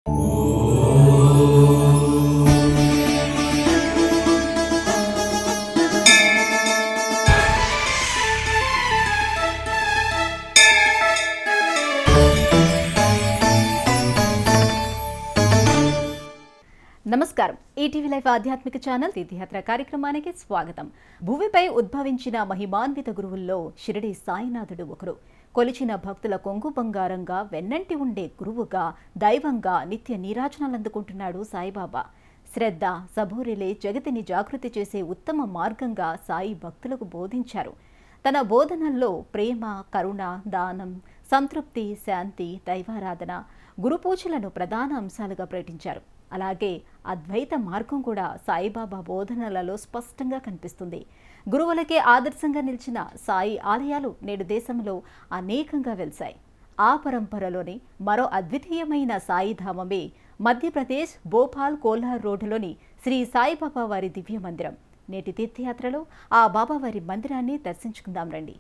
నమస్కారం ETV live ఆధ్యాత్మిక channel తీర్థయాత్ర కార్యక్రమానికి స్వాగతం భూమిపై ఉద్భవించిన మహిమాన్విత గురువుల్లో షిరిడి సాయినాథుడు ఒకరు కొలిచిన భక్తుల కొంగు బంగారంగా వెన్నంటి ఉండే గురువుగా దైవంగా నిత్య నీరాజనాలందుకుంటున్నాడు సాయిబాబా శ్రద్ధ సబూరిలే జగతిని జాగృతి చేసే ఉత్తమ మార్గంగా సాయి భక్తులకు బోధించారు తన బోధనల్లో ప్రేమ కరుణ దానం సంతృప్తి శాంతి దైవారాధన గురుపూజలను ప్రధాన అంశాలుగా ప్రకటించారు అలాగే అద్వైత మార్గం కూడా సాయిబాబా బోధనలలో స్పష్టంగా కనిపిస్తుంది గురువులకే ఆదర్శంగా నిలిచిన సాయి ఆలయాలు నేడు దేశంలో అనేకంగా వెలిశాయి ఆ పరంపరలోని మరో అద్వితీయమైన సాయిధామమే మధ్యప్రదేశ్ భోపాల్ కోల్హార్ రోడ్డులోని శ్రీ సాయిబాబా వారి దివ్య మందిరం నేటి తీర్థయాత్రలో ఆ బాబావారి మందిరాన్ని దర్శించుకుందాం రండి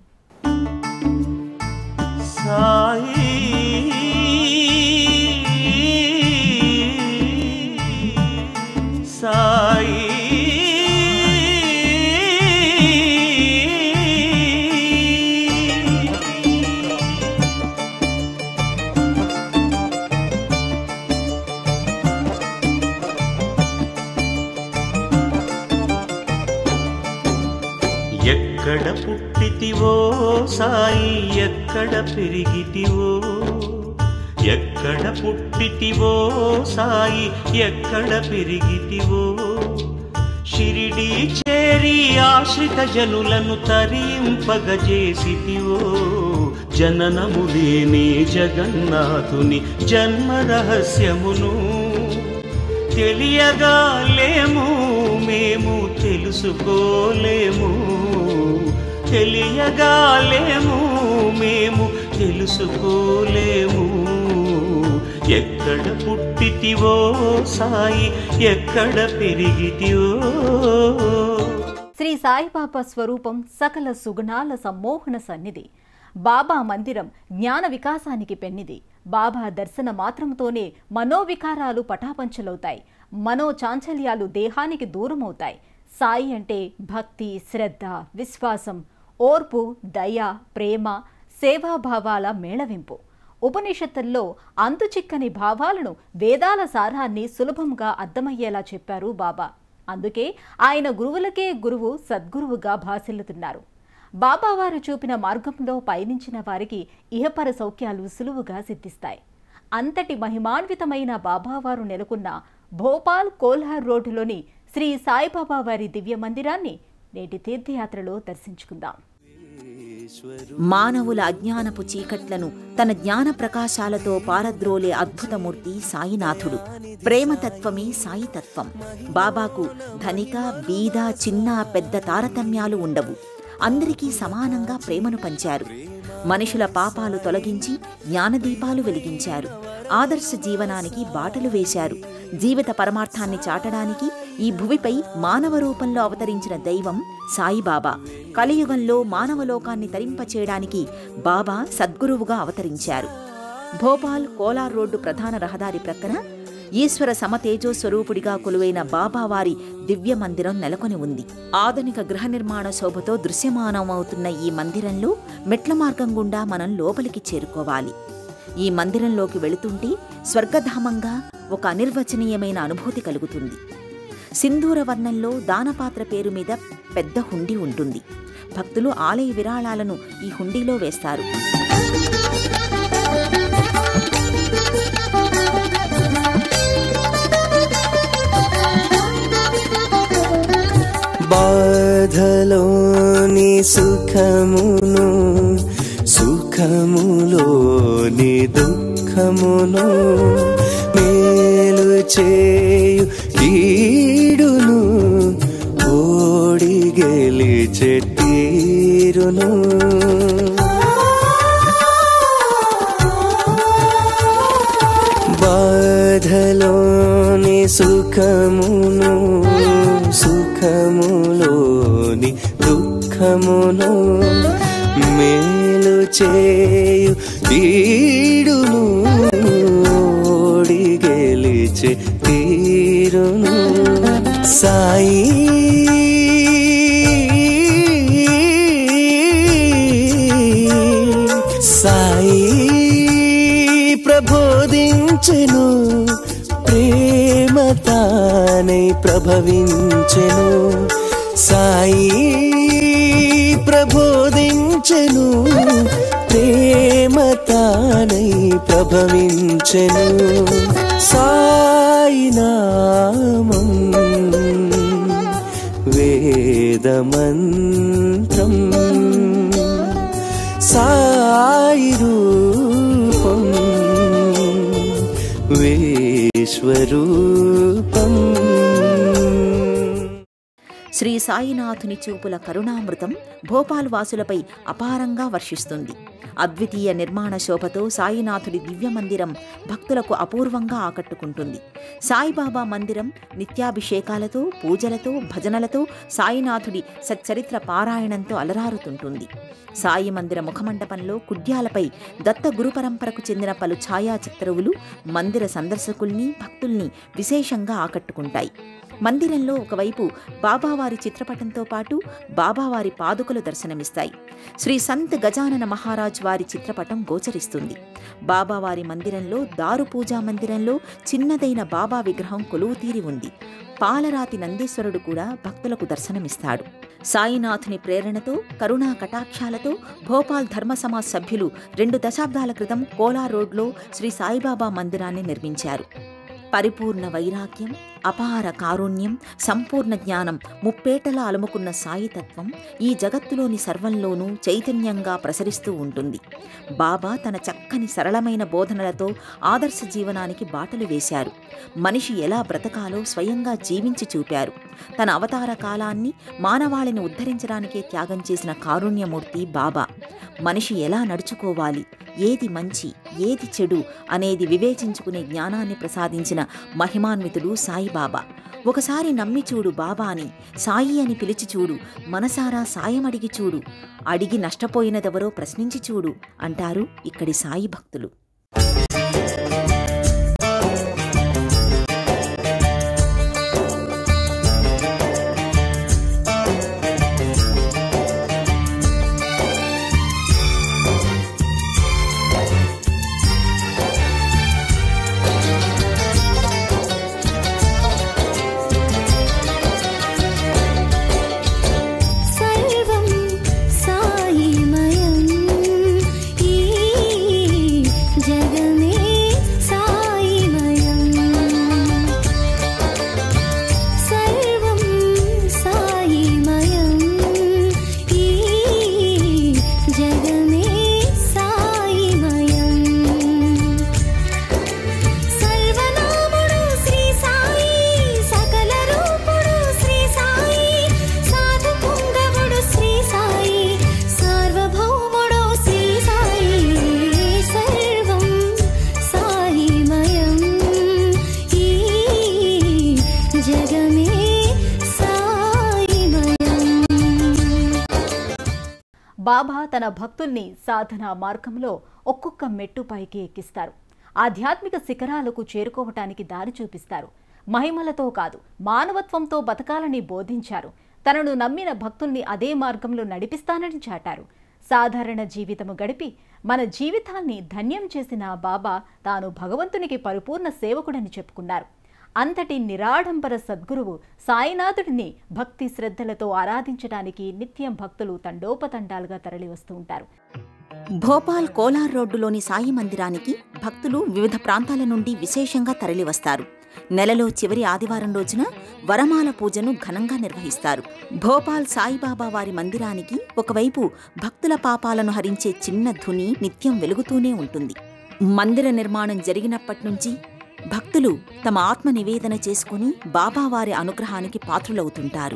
సాయి సాయి ఎక్కడ పుట్టితివో సాయి ఎక్కడ పెరిగితివో ఎక్కడ పుట్టితివో సాయి ఎక్కడ పెరిగితివో షిరిడి చేరి ఆశ్రిత జనులను తరింపగజేసితివో జననము లేని జగన్నాథుని జన్మ రహస్యమును తెలియగా లేము మేము తెలుసుకోలేము తెలియగా లేము మేము తెలుసుకోలేము ఎక్కడ పుట్టితివో సాయి ఎక్కడ పెరిగితివో శ్రీ సాయిబాబా స్వరూపం సకల సుగుణాల సమ్మోహన సన్నిధి బాబా మందిరం జ్ఞాన వికాసానికి పెన్నిది బాబా దర్శన మాత్రంతోనే మనోవికారాలు పటాపంచలవుతాయి మనో చాంచల్యాలు దేహానికి దూరమవుతాయి సాయి అంటే భక్తి శ్రద్ధ విశ్వాసం ఓర్పు దయ ప్రేమ సేవాభావాల మేళవింపు ఉపనిషత్తుల్లో అంతుచిక్కని భావాలను వేదాల సారాన్ని సులభంగా అర్థమయ్యేలా చెప్పారు బాబా అందుకే ఆయన గురువులకే గురువు సద్గురువుగా భాసిల్లుతున్నారు బాబావారు చూపిన మార్గంలో పయనించిన వారికి ఇహపర సౌఖ్యాలు సులువుగా సిద్ధిస్తాయి అంతటి మహిమాన్వితమైన బాబావారు నెలకొన్న భోపాల్ కోల్హార్ రోడ్డులోని శ్రీ సాయిబాబా వారి దివ్య మందిరాన్ని నేటి తీర్థయాత్రలో దర్శించుకుందాం మానవుల అజ్ఞానపు చీకట్లను తన జ్ఞాన ప్రకాశాలతో పారద్రోలే అద్భుతమూర్తి సాయినాథుడు ప్రేమతత్వమే సాయితత్వం బాబాకు ధనిక బీద చిన్న పెద్ద తారతమ్యాలు ఉండవు అందరికీ సమానంగా ప్రేమను పంచారు మనుషుల పాపాలు తొలగించి జ్ఞానదీపాలు వెలిగించారు ఆదర్శ జీవనానికి బాటలు వేశారు జీవిత పరమార్థాన్ని చాటడానికి ఈ భువిపై మానవ రూపంలో అవతరించిన దైవం సాయిబాబా కలియుగంలో మానవలోకాన్ని తరింపచేయడానికి బాబా సద్గురువుగా అవతరించారు భోపాల్ కోలార్ రోడ్డు ప్రధాన రహదారి ప్రక్కన ఈశ్వర సమతేజో స్వరూపుడిగా కొలువైన బాబావారి దివ్య మందిరం నెలకొని ఉంది ఆధునిక గృహ నిర్మాణ శోభతో దృశ్యమానమవుతున్న ఈ మందిరంలో మెట్ల మార్గం గుండా మనం లోపలికి చేరుకోవాలి ఈ మందిరంలోకి వెళుతుంటే స్వర్గధామంగా ఒక అనిర్వచనీయమైన అనుభూతి కలుగుతుంది సింధూర వర్ణంలో దానపాత్ర పేరు మీద పెద్ద హుండీ ఉంటుంది భక్తులు ఆలయ విరాళాలను ఈ హుండీలో వేస్తారు బాధలోని సుఖమును సుఖములోని దుఃఖమును మేలు చేయు కీడును ఓడి గెలిచే తీరును బాధలోని సుఖమును సుఖములోని దుఃఖమును మేలు చేయు తీడును ఓడి గెలి నిలిచే తీరును సాయి సాయి ప్రబోధించెను ప్రేమ తానై ప్రభవించెను సాయి ప్రబోధించెను ప్రేమ తానై ప్రభవించెను సాయి నామం వేదమంత్రం సాయి రూపం విశ్వరూపం శ్రీ సాయినాథుని చూపుల కరుణామృతం భోపాల్ వాసులపై అపారంగా వర్షిస్తుంది అద్వితీయ నిర్మాణ శోభతో సాయినాథుడి దివ్య మందిరం భక్తులకు అపూర్వంగా ఆకట్టుకుంటుంది సాయిబాబా మందిరం నిత్యాభిషేకాలతో పూజలతో భజనలతో సాయినాథుడి సచ్చరిత్ర పారాయణంతో అలరారుతుంటుంది సాయి మందిర ముఖమండపంలో కుడ్యాలపై దత్త గురు పరంపరకు చెందిన పలు ఛాయాచిత్రవులు మందిర సందర్శకుల్ని భక్తుల్ని విశేషంగా ఆకట్టుకుంటాయి మందిరంలో ఒకవైపు బాబావారి చిత్రపటంతో పాటు బాబావారి పాదుకలు దర్శనమిస్తాయి శ్రీ సంత్ గజానన మహారాజ్ వారి చిత్రపటం గోచరిస్తుంది బాబావారి మందిరంలో దారు పూజా మందిరంలో చిన్నదైన బాబా విగ్రహం కొలువు తీరి ఉంది పాలరాతి నందీశ్వరుడు కూడా భక్తులకు దర్శనమిస్తాడు సాయినాథుని ప్రేరణతో కరుణా కటాక్షాలతో భోపాల్ ధర్మ సమాజ్ సభ్యులు రెండు దశాబ్దాల క్రితం కోలా రోడ్లో శ్రీ సాయిబాబా మందిరాన్ని నిర్మించారు పరిపూర్ణ వైరాగ్యం అపార కారుణ్యం సంపూర్ణ జ్ఞానం ముప్పేటలా అలుముకున్న సాయితత్వం ఈ జగత్తులోని సర్వంలోనూ చైతన్యంగా ప్రసరిస్తూ ఉంటుంది బాబా తన చక్కని సరళమైన బోధనలతో ఆదర్శ జీవనానికి బాటలు వేశారు మనిషి ఎలా బ్రతకాలో స్వయంగా జీవించి చూపారు తన అవతార కాలాన్ని మానవాళిని ఉద్ధరించడానికే త్యాగం చేసిన కారుణ్యమూర్తి బాబా మనిషి ఎలా నడుచుకోవాలి ఏది మంచి ఏది చెడు అనేది వివేచించుకునే జ్ఞానాన్ని ప్రసాదించిన మహిమాన్వితుడు సాయిబాబా ఒకసారి నమ్మి చూడు బాబాని సాయి అని పిలిచి చూడు మనసారా సాయం అడిగి చూడు అడిగి నష్టపోయినదెవరో ప్రశ్నించి చూడు అంటారు ఇక్కడి సాయి భక్తులు सर्वं सायिमयम् ई जगमे सायिमयम् सर्वं सायिमयम् ई जगमे सायिमयम् సర్వనాముడు శ్రీ సాయి సకల రూపుడు శ్రీ సాయి సాధు పుంగవుడు శ్రీ సాయి సార్వభౌముడు శ్రీ సాయి సర్వం సాయిమయం ఈ జగమే సాయిమయం బాబా తన భక్తుల్ని సాధనా మార్గంలో ఒక్కొక్క మెట్టు పైకి ఎక్కిస్తారు ఆధ్యాత్మిక శిఖరాలకు చేరుకోవటానికి దారి చూపిస్తారు మహిమలతో కాదు మానవత్వంతో బతకాలని బోధించారు తనను నమ్మిన భక్తుల్ని అదే మార్గంలో నడిపిస్తానని చాటారు సాధారణ జీవితము గడిపి మన జీవితాన్ని ధన్యం చేసిన బాబా తాను భగవంతునికి పరిపూర్ణ సేవకుడని చెప్పుకున్నారు అంతటి నిరాడంబర సద్గురువు సాయినాథుడిని భక్తి శ్రద్ధలతో ఆరాధించడానికి నిత్యం భక్తులు తండోపతండాలుగా తరలివస్తూ ఉంటారు భోపాల్ కోలార్ రోడ్డులోని సాయి మందిరానికి భక్తులు వివిధ ప్రాంతాల నుండి విశేషంగా తరలివస్తారు నెలలో చివరి ఆదివారం రోజున వరమాల పూజను ఘనంగా నిర్వహిస్తారు భోపాల్ సాయిబాబా వారి మందిరానికి ఒకవైపు భక్తుల పాపాలను హరించే చిన్న ధుని నిత్యం వెలుగుతూనే ఉంటుంది మందిర నిర్మాణం జరిగినప్పటి నుంచి భక్తులు తమ ఆత్మ నివేదన చేసుకుని బాబావారి అనుగ్రహానికి పాత్రులవుతుంటారు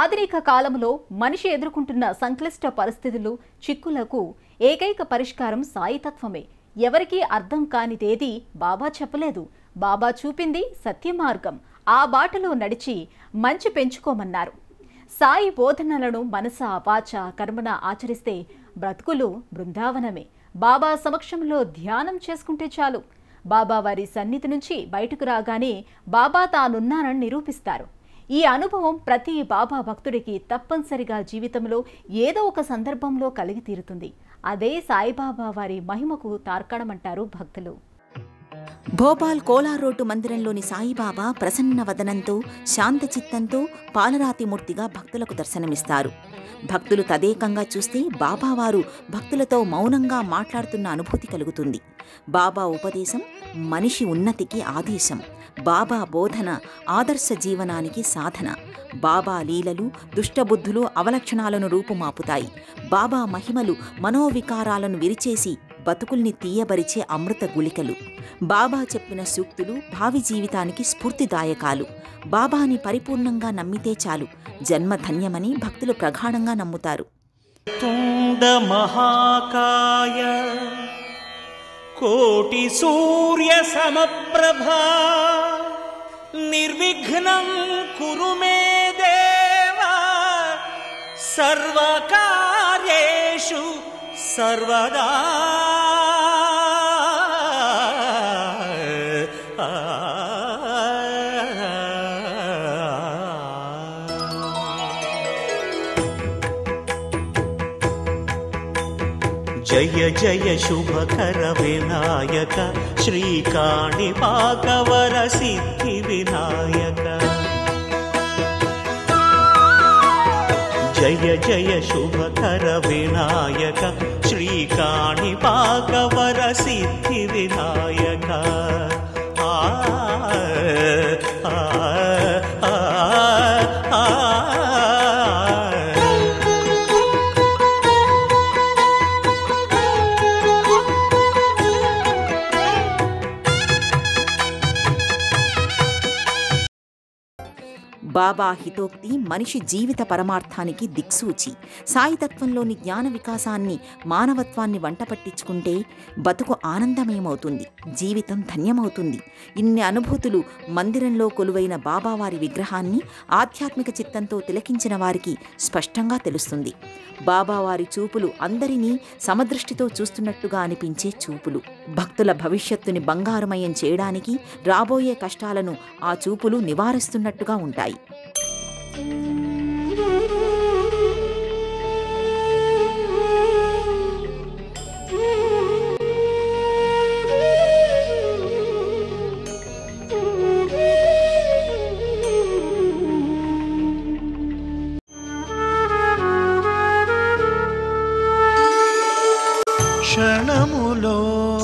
ఆధునిక కాలంలో మనిషి ఎదుర్కొంటున్న సంక్లిష్ట పరిస్థితులు చిక్కులకు ఏకైక పరిష్కారం సాయితత్వమే ఎవరికీ అర్థం కానిదేది బాబా చెప్పలేదు బాబా చూపింది సత్య మార్గం ఆ బాటలో నడిచి మంచి పెంచుకోమన్నారు సాయి బోధనలను మనస వాచ కర్మన ఆచరిస్తే బ్రతుకులు బృందావనమే బాబా సమక్షంలో ధ్యానం చేసుకుంటే చాలు బాబా వారి సన్నిధి నుంచి బయటకు రాగానే బాబా తానున్నానని నిరూపిస్తారు ఈ అనుభవం ప్రతి బాబా భక్తుడికి తప్పనిసరిగా జీవితంలో ఏదో ఒక సందర్భంలో కలిగి తీరుతుంది అదే సాయిబాబా వారి మహిమకు తార్కాణమంటారు భక్తులు భోపాల్ కోలార్ రోడ్డు మందిరంలోని సాయిబాబా ప్రసన్న వదనంతో శాంత చిత్తంతో పాలరాతి మూర్తిగా భక్తులకు దర్శనమిస్తారు భక్తులు తదేకంగా చూస్తే బాబావారు భక్తులతో మౌనంగా మాట్లాడుతున్న అనుభూతి కలుగుతుంది బాబా ఉపదేశం మనిషి ఉన్నతికి ఆదేశం బాబా బోధన ఆదర్శ జీవనానికి సాధన బాబా లీలలు దుష్టబుద్ధులు అవలక్షణాలను రూపుమాపుతాయి బాబా మహిమలు మనోవికారాలను విరిచేసి బతుకుల్ని తీయబరిచే అమృత గుళికలు బాబా చెప్పిన సూక్తులు భావి జీవితానికి స్ఫూర్తిదాయకాలు బాబాని పరిపూర్ణంగా నమ్మితే చాలు జన్మ ధన్యమని భక్తులు ప్రగాఢంగా నమ్ముతారు తుండ మహాకాయ కోటి సూర్య సమప్రభా నిర్విఘ్నం కురు మే దేవా సర్వకార్యేషు సర్వదా జయ జయ శుభకర వినాయక శ్రీకాణిపాకవర సిద్ధి వినాయక జయ జయ శుభకర వినాయక శ్రీకాణిపాకవర సిద్ధి వినాయక ఆ ఆ ఆ ఆ బాబా హితోక్తి మనిషి జీవిత పరమార్థానికి దిక్సూచి సాయితత్వంలోని జ్ఞాన వికాసాన్ని మానవత్వాన్ని వంట పట్టించుకుంటే బతుకు ఆనందమయమవుతుంది జీవితం ధన్యమవుతుంది ఇన్ని అనుభూతులు మందిరంలో కొలువైన బాబావారి విగ్రహాన్ని ఆధ్యాత్మిక చిత్తంతో తిలకించిన వారికి స్పష్టంగా తెలుస్తుంది బాబావారి చూపులు అందరినీ సమదృష్టితో చూస్తున్నట్టుగా అనిపించే చూపులు భక్తుల భవిష్యత్తుని బంగారుమయం చేయడానికి రాబోయే కష్టాలను ఆ చూపులు నివారిస్తున్నట్టుగా ఉంటాయి క్షణములో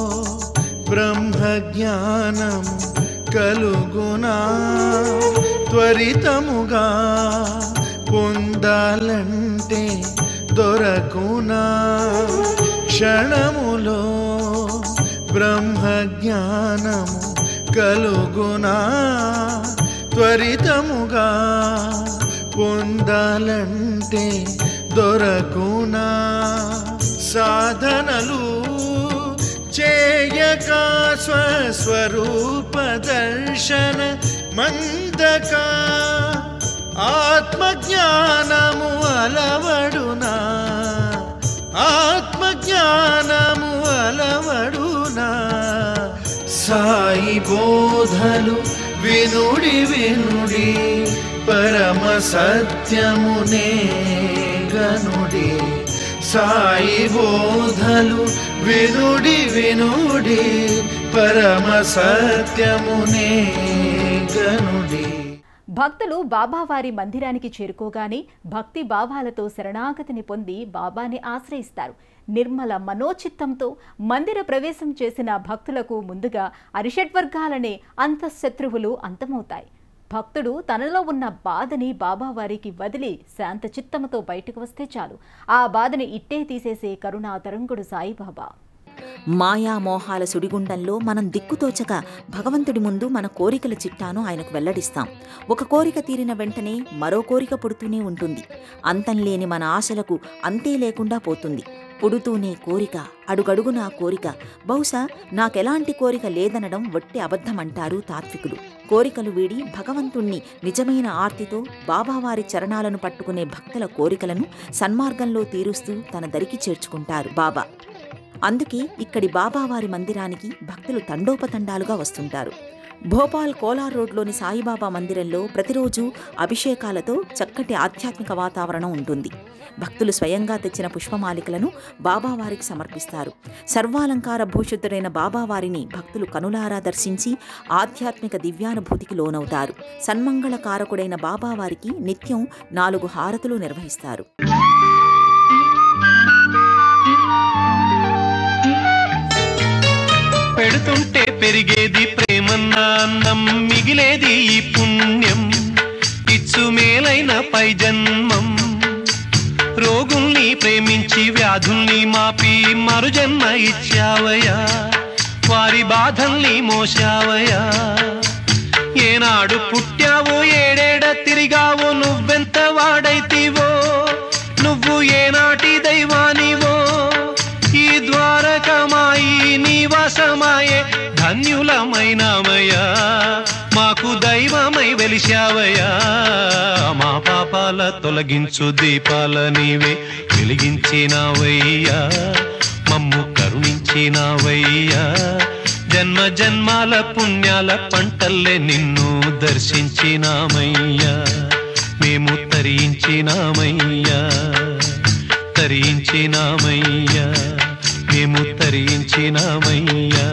బ్రహ్మజ్ఞానము కలుగునా త్వరితముగా పొందాలంటే దొరకునా క్షణములో బ్రహ్మజ్ఞానము కలుగునా త్వరితముగా పొందాలంటే దొరకునా సాధనలు చేయక స్వస్వరూప దర్శన మందక ఆత్మజ్ఞానము అలవడునా ఆత్మజ్ఞానము అలవడునా సాయి బోధలు వినుడి వినుడి పరమ సత్యమునే గనుడి సాయి బోధలు వినుడి వినుడి పరమ సత్యమునే గనుడి భక్తులు బాబావారి మందిరానికి చేరుకోగానే భక్తి భావాలతో శరణాగతిని పొంది బాబాని ఆశ్రయిస్తారు నిర్మల మనోచిత్తంతో మందిర ప్రవేశం చేసిన భక్తులకు ముందుగా అరిషడ్వర్గాలనే అంతఃశత్రువులు అంతమవుతాయి భక్తుడు తనలో ఉన్న బాధని బాబావారికి వదిలి శాంత చిత్తముతో బయటకు వస్తే చాలు ఆ బాధని ఇట్టే తీసేసే కరుణా తరంగుడు సాయిబాబా మాయామోహాల సుడిగుండంలో మనం దిక్కుతోచక భగవంతుడి ముందు మన కోరికల చిట్టాను ఆయనకు వెల్లడిస్తాం ఒక కోరిక తీరిన వెంటనే మరో కోరిక పుడుతూనే ఉంటుంది అంతం లేని మన ఆశలకు అంతే లేకుండా పోతుంది పుడుతూనే కోరిక అడుగడుగునా కోరిక బహుశా నాకెలాంటి కోరిక లేదనడం వట్టి అబద్ధమంటారు తాత్వికులు కోరికలు వీడి భగవంతుణ్ణి నిజమైన ఆర్తితో బాబావారి చరణాలను పట్టుకునే భక్తుల కోరికలను సన్మార్గంలో తీరుస్తూ తన దరికి చేర్చుకుంటారు బాబా అందుకే ఇక్కడి బాబావారి మందిరానికి భక్తులు తండోపతండాలుగా వస్తుంటారు భోపాల్ కోలార్ రోడ్లోని సాయిబాబా మందిరంలో ప్రతిరోజు అభిషేకాలతో చక్కటి ఆధ్యాత్మిక వాతావరణం ఉంటుంది భక్తులు స్వయంగా తెచ్చిన పుష్పమాలికలను బాబావారికి సమర్పిస్తారు సర్వాలంకార భూషుద్ధుడైన బాబావారిని భక్తులు కనులారా దర్శించి ఆధ్యాత్మిక దివ్యానుభూతికి లోనవుతారు సన్మంగళకారకుడైన బాబావారికి నిత్యం నాలుగు హారతులు నిర్వహిస్తారు పెడుతుంటే పెరిగేది ప్రేమన్న అన్నం మిగిలేది ఈ పుణ్యం ఇచ్చు మేలైన పై జన్మం రోగుల్ని ప్రేమించి వ్యాధుల్ని మాపి మరు జన్మ ఇచ్చావయ్యా వారి బాధల్ని మోసావయ్యా ఏనాడు పుట్టావో ఏడేడ తిరిగావో నువ్వెంత వాడైతివో నువ్వు ఏనాటి దైవానివో ఈ ద్వారకమాయి నివాసమాయే ధన్యులమైనామయ్యా మాకు దైవమై వెలిశావయ్యా మా పాపాల తొలగించు దీపాల నీవే వెలిగించినావయ్యా మమ్ము కరుణించినావయ్యా జన్మ జన్మాల పుణ్యాల పంటల్లే నిన్ను దర్శించినామయ్యా మేము తరించినామయ్యా తరించినామయ్యా మేము తరించినామయ్యా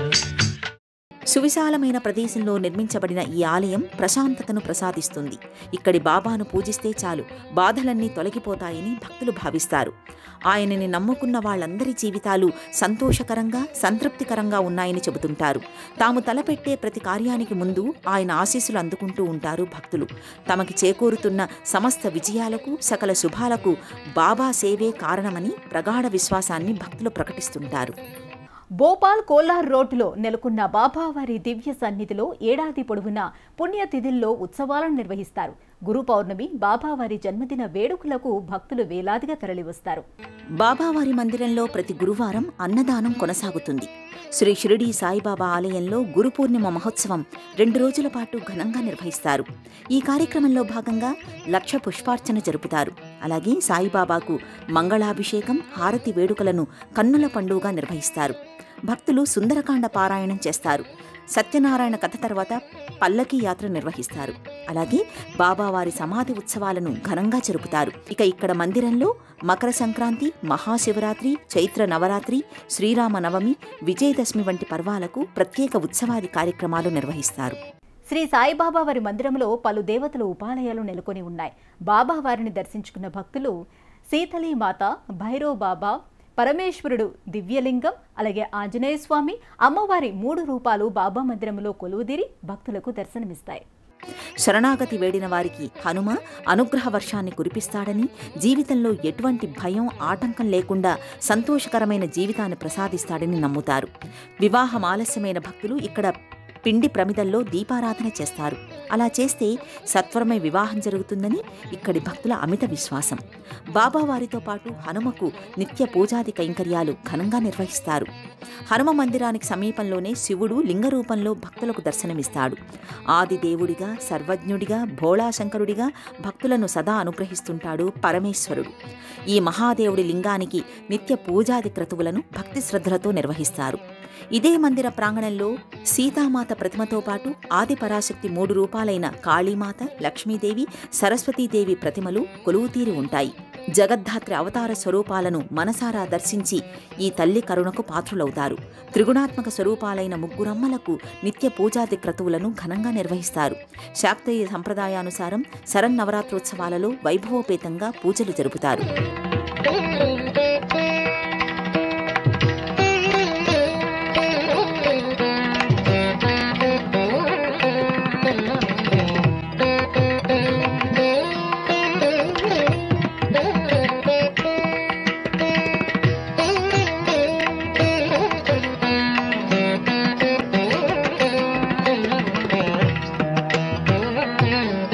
సువిశాలమైన ప్రదేశంలో నిర్మించబడిన ఈ ఆలయం ప్రశాంతతను ప్రసాదిస్తుంది ఇక్కడి బాబాను పూజిస్తే చాలు బాధలన్నీ తొలగిపోతాయని భక్తులు భావిస్తారు ఆయనని నమ్ముకున్న వాళ్ళందరి జీవితాలు సంతోషకరంగా సంతృప్తికరంగా ఉన్నాయని చెబుతుంటారు తాము తలపెట్టే ప్రతి కార్యానికి ముందు ఆయన ఆశీస్సులు అందుకుంటూ ఉంటారు భక్తులు తమకి చేకూరుతున్న సమస్త విజయాలకు సకల శుభాలకు బాబా సేవే కారణమని ప్రగాఢ విశ్వాసాన్ని భక్తులు ప్రకటిస్తుంటారు భోపాల్ కోలార్ రోడ్డులో నెలకొన్న బాబావారి దివ్య సన్నిధిలో ఏడాది పొడవునా పుణ్యతిథుల్లో ఉత్సవాలను నిర్వహిస్తారు గురు పౌర్ణమి బాబావారి జన్మదిన వేడుకలకు భక్తులు వేలాదిగా తరలివస్తారు బాబావారి మందిరంలో ప్రతి గురువారం అన్నదానం కొనసాగుతుంది శ్రీ షిరిడి సాయిబాబా ఆలయంలో గురు పూర్ణిమ మహోత్సవం రెండు రోజుల పాటు ఘనంగా నిర్వహిస్తారు ఈ కార్యక్రమంలో భాగంగా లక్ష పుష్పార్చన జరుపుతారు అలాగే సాయిబాబాకు మంగళాభిషేకం హారతి వేడుకలను కన్నుల పండుగగా నిర్వహిస్తారు భక్తులు సుందరకాండ పారాయణం చేస్తారు సత్యనారాయణ కథ తర్వాత పల్లకీ యాత్ర నిర్వహిస్తారు అలాగే బాబావారి సమాధి ఉత్సవాలను ఘనంగా జరుపుతారు ఇక ఇక్కడ మందిరంలో మకర సంక్రాంతి మహాశివరాత్రి చైత్ర నవరాత్రి శ్రీరామ నవమి విజయదశమి వంటి పర్వాలకు ప్రత్యేక ఉత్సవాది కార్యక్రమాలు నిర్వహిస్తారు శ్రీ సాయిబాబా వారి మందిరంలో పలు దేవతల ఉపాలయాలు నెలకొని ఉన్నాయి బాబా వారిని దర్శించుకున్న భక్తులు శీతళీ మాత భైరవ్ బాబా పరమేశ్వరుడు దివ్యలింగం అలాగే ఆంజనేయ స్వామి అమ్మవారి మూడు రూపాలు బాబా మందిరంలో కొలువుదీరి భక్తులకు దర్శనమిస్తాయి శరణాగతి వేడిన వారికి హనుమ అనుగ్రహ వర్షాన్ని కురిపిస్తాడని జీవితంలో ఎటువంటి భయం ఆటంకం లేకుండా సంతోషకరమైన జీవితాన్ని ప్రసాదిస్తాడని నమ్ముతారు వివాహం ఆలస్యమైన భక్తులు ఇక్కడ పిండి ప్రమిదల్లో దీపారాధన చేస్తారు అలా చేస్తే సత్వరమే వివాహం జరుగుతుందని ఇక్కడి భక్తుల అమిత విశ్వాసం బాబా వారితో పాటు హనుమకు నిత్య పూజాది కైంకర్యాలు ఘనంగా నిర్వహిస్తారు హనుమ మందిరానికి సమీపంలోనే శివుడు లింగ రూపంలో భక్తులకు దర్శనమిస్తాడు ఆది దేవుడిగా సర్వజ్ఞుడిగా భోళాశంకరుడిగా భక్తులను సదా అనుగ్రహిస్తుంటాడు పరమేశ్వరుడు ఈ మహాదేవుడి లింగానికి నిత్య పూజాది క్రతువులను భక్తి శ్రద్ధలతో నిర్వహిస్తారు ఇదే మందిర ప్రాంగణంలో సీతామాత ప్రతిమతో పాటు ఆది పరాశక్తి మూడు రూపాలైన కాళీమాత లక్ష్మీదేవి సరస్వతీదేవి ప్రతిమలు కొలువుతీరి ఉంటాయి జగద్ధాత్రి అవతార స్వరూపాలను మనసారా దర్శించి ఈ తల్లి కరుణకు పాత్రులవుతారు త్రిగుణాత్మక స్వరూపాలైన ముగ్గురమ్మలకు నిత్య పూజాది క్రతువులను ఘనంగా నిర్వహిస్తారు శాక్తేయ సంప్రదాయానుసారం శరన్నవరాత్రోత్సవాలలో వైభవోపేతంగా పూజలు జరుపుతారు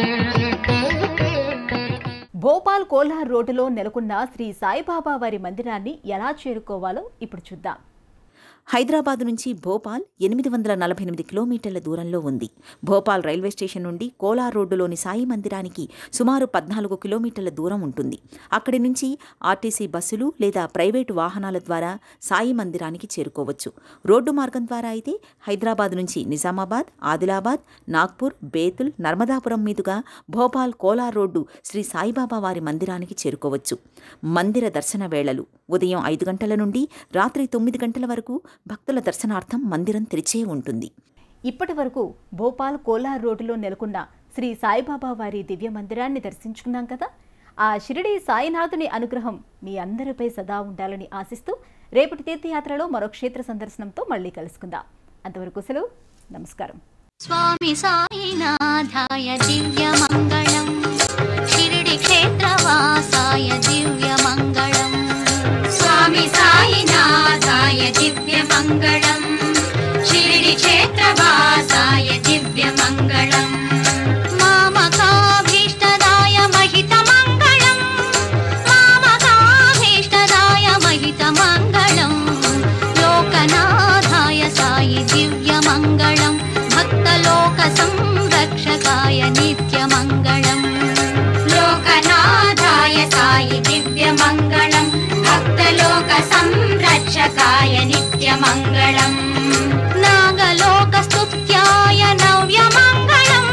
భోపాల్ కోల్హార్ రోడ్డులో నెలకొన్న శ్రీ సాయిబాబా వారి మందిరాన్ని ఎలా చేరుకోవాలో ఇప్పుడు చూద్దాం హైదరాబాద్ నుంచి భోపాల్ ఎనిమిది వందల నలభై ఎనిమిది కిలోమీటర్ల దూరంలో ఉంది భోపాల్ రైల్వే స్టేషన్ నుండి కోలార్ రోడ్డులోని సాయి మందిరానికి సుమారు పద్నాలుగు కిలోమీటర్ల దూరం ఉంటుంది అక్కడి నుంచి ఆర్టీసీ బస్సులు లేదా ప్రైవేటు వాహనాల ద్వారా సాయి మందిరానికి చేరుకోవచ్చు రోడ్డు మార్గం ద్వారా అయితే హైదరాబాద్ నుంచి నిజామాబాద్ ఆదిలాబాద్ నాగ్పూర్ బేతుల్ నర్మదాపురం మీదుగా భోపాల్ కోలార్ రోడ్డు శ్రీ సాయిబాబా వారి మందిరానికి చేరుకోవచ్చు మందిర దర్శన వేళలు ఉదయం ఐదు గంటల నుండి రాత్రి తొమ్మిది గంటల వరకు భక్తుల దర్శనార్థం మందిరం తెరిచే ఉంటుంది ఇప్పటి వరకు భోపాల్ కోలార్ రోడ్డులో నెలకొన్న శ్రీ సాయిబాబా వారి దివ్య మందిరాన్ని దర్శించుకున్నాం కదా ఆ షిరిడి సాయినాథుని అనుగ్రహం మీ అందరిపై సదా ఉండాలని ఆశిస్తూ రేపటి తీర్థయాత్రలో మరో క్షేత్ర సందర్శనంతో మళ్ళీ కలుసుకుందాం అంతవరకు సెలవు నమస్కారం स्वामी साईनाथाय दिव्यमङ्गलम् शिरडिक्षेत्रवासाय दिव्यमङ्गलम् स्वामी साईनाथाय दिव्यमङ्गलम् शिरडिक्षेत्रवासाय दिव्यमङ्गलम् मामकाभीष्टदाय महितमङ्गलम् मामकाभीष्टदाय महितमङ्गलम् लोकनाथाय साई दिव्यमङ्गलम् भक्तलोकसंरक्षकाय नित्यमङ्गलम् लोकनाथाय साई दिव्यमङ्गलम् भक्तलोकसंरक्षकाय नित्यमङ्गलम् नागलोकस्तुत्याय नव्यमङ्गलम्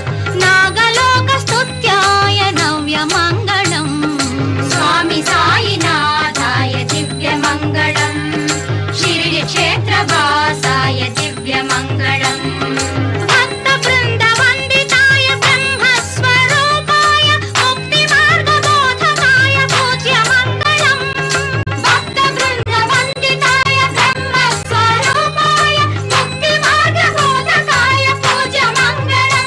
नागलोकस्तुत्याय नव्यमङ्गलम् स्वामी साईनाथाय दिव्यमङ्गलम् शिरिडिक्षेत्रवासाय दिव्यमङ्गलम् भक्तवृन्दवन्दिताय ब्रह्मस्वरूपाय मुक्तिमार्गबोधकाय पूज्यमङ्गलम् भक्तवृन्दवन्दिताय ब्रह्मस्वरूपाय मुक्तिमार्गबोधकाय पूज्यमङ्गलम्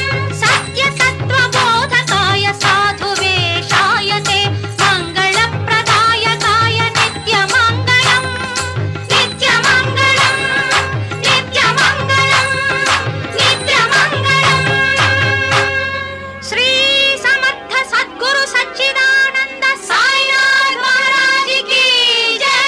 सत्यतत्त्वबोधकाय साधुवेशाय ते मङ्गलप्रदायकाय नित्यमङ्गलम् नित्यमङ्गलम् नित्यमङ्गलम् नित्यमङ्गलम् श्री समर्थ सद्गुरु सच्चिदानन्द साईनाथ महाराज की जय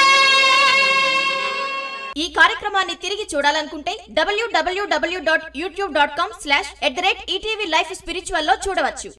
ఈ కార్యక్రమాన్ని తిరిగి చూడాలనుకుంటే డబ్ల్యూడబ్ల్యూడబ్ల్యూ dot YouTube dot com slash at the rate ETV life spiritual లో చూడవచ్చు